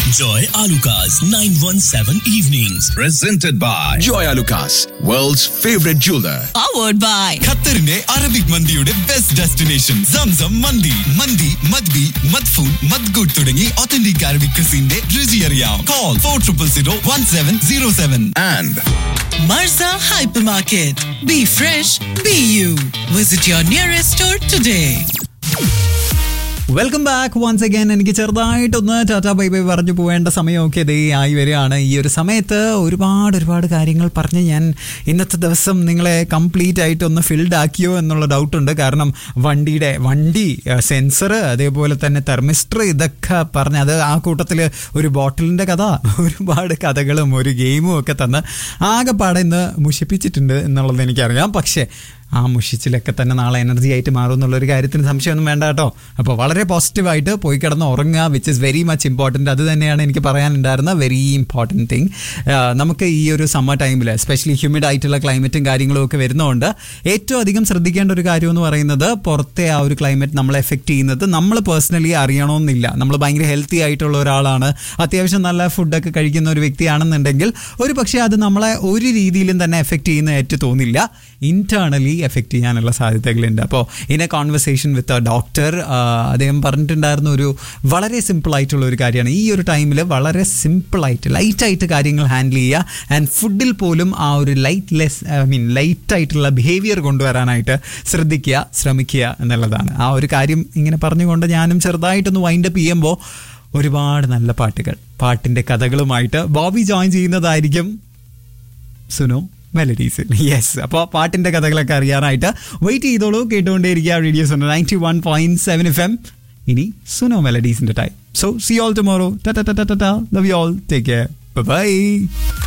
Joy Alukas, 917 Evenings. Presented by Joy Alukas, world's favorite jeweler. powered by ഖത്തറിന്റെ Arabic മന്തിയുടെ best destination Zamzam മന്തി മന്തി മദ്ബി മദ്ഫൂൻ മദ്ഗുഡ് തുടങ്ങി ഒത്തന്റിക് അറബിക് ക്രിസിന്റെ രുചി അറിയാം call four triple zero one seven zero seven And Marza Hypermarket. Be fresh, be you. Visit your nearest store today. Welcome back once again എനിക്ക് ചെറുതായിട്ടൊന്ന് ടാറ്റാ ബൈ ബൈ പറഞ്ഞു പോവേണ്ട സമയമൊക്കെ ഇതേ ആയി വരികയാണ് ഈ ഒരു സമയത്ത് ഒരുപാട് ഒരുപാട് കാര്യങ്ങൾ പറഞ്ഞ് ഞാൻ ഇന്നത്തെ ദിവസം നിങ്ങളെ കംപ്ലീറ്റ് ആയിട്ട് ഒന്ന് ഫിൽഡ് ആക്കിയോ എന്നുള്ള ഡൗട്ടുണ്ട് കാരണം വണ്ടിയുടെ വണ്ടി സെൻസർ അതേപോലെ തന്നെ തെർമിസ്റ്റർ ഇതൊക്കെ പറഞ്ഞ് അത് ആ കൂട്ടത്തിൽ ഒരു ബോട്ടിലിൻ്റെ കഥ ഒരുപാട് കഥകളും ഒരു ഗെയിമും ഒക്കെ തന്ന് ആകെപ്പാടെ ഇന്ന് മുഷിപ്പിച്ചിട്ടുണ്ട് എന്നുള്ളത് എനിക്കറിയാം പക്ഷേ ആ മുഷിച്ചിലൊക്കെ തന്നെ നാളെ എനർജി ആയിട്ട് മാറും എന്നുള്ളൊരു കാര്യത്തിന് സംശയമൊന്നും വേണ്ട കേട്ടോ അപ്പോൾ വളരെ പോസിറ്റീവായിട്ട് പോയി കിടന്ന് ഉറങ്ങുക which is very much important അത് തന്നെയാണ് എനിക്ക് പറയാനുണ്ടായിരുന്ന വെരി ഇമ്പോർട്ടൻറ്റ് തിങ് നമുക്ക് ഈ ഒരു സമ്മർ ടൈമിൽ എസ്പെഷ്യലി ഹ്യൂമിഡ് ആയിട്ടുള്ള ക്ലൈമറ്റും കാര്യങ്ങളും ഒക്കെ വരുന്നതുകൊണ്ട് ഏറ്റവും അധികം ശ്രദ്ധിക്കേണ്ട ഒരു കാര്യം എന്ന് പറയുന്നത് പുറത്തെ ആ ഒരു ക്ലൈമറ്റ് നമ്മളെ എഫക്റ്റ് ചെയ്യുന്നത് നമ്മൾ പേഴ്സണലി അറിയണമെന്നില്ല നമ്മൾ ഭയങ്കര ഹെൽത്തി ആയിട്ടുള്ള ഒരാളാണ് അത്യാവശ്യം നല്ല ഫുഡൊക്കെ കഴിക്കുന്ന ഒരു വ്യക്തിയാണെന്നുണ്ടെങ്കിൽ ഒരു പക്ഷേ അത് നമ്മളെ ഒരു രീതിയിലും തന്നെ എഫക്റ്റ് ചെയ്യുന്നതായിട്ട് തോന്നില്ല ഇന്റേണലി എഫക്റ്റ് ചെയ്യാനുള്ള സാധ്യതകളുണ്ട് അപ്പോൾ in a conversation with a doctor അദ്ദേഹം പറഞ്ഞിട്ടുണ്ടായിരുന്ന ഒരു വളരെ സിമ്പിൾ ആയിട്ടുള്ള ഒരു കാര്യമാണ് ഈ ഒരു ടൈമിൽ വളരെ സിമ്പിളായിട്ട് ലൈറ്റായിട്ട് കാര്യങ്ങൾ ഹാൻഡിൽ ചെയ്യുക ആൻഡ് ഫുഡിൽ പോലും ആ ഒരു light less I mean light ആയിട്ടുള്ള ബിഹേവിയർ കൊണ്ടുവരാനായിട്ട് ശ്രദ്ധിക്കുക ശ്രമിക്കുക എന്നുള്ളതാണ് ആ ഒരു കാര്യം ഇങ്ങനെ പറഞ്ഞുകൊണ്ട് ഞാനും ചെറുതായിട്ടൊന്ന് വൈൻഡപ്പ് ചെയ്യുമ്പോൾ ഒരുപാട് നല്ല പാട്ടുകൾ പാട്ടിൻ്റെ കഥകളുമായിട്ട് ബോബി ജോയിൻ ചെയ്യുന്നതായിരിക്കും സുനു മെലഡീസ് യെസ് അപ്പോൾ പാട്ടിൻ്റെ കഥകളൊക്കെ അറിയാനായിട്ട് വെയിറ്റ് ചെയ്തോളൂ കേട്ടുകൊണ്ടേയിരിക്കുക radio's ninety one point seven F M ഇനി സുനോ മെലഡീസിൻ്റെ time so see all tomorrow love you all take care by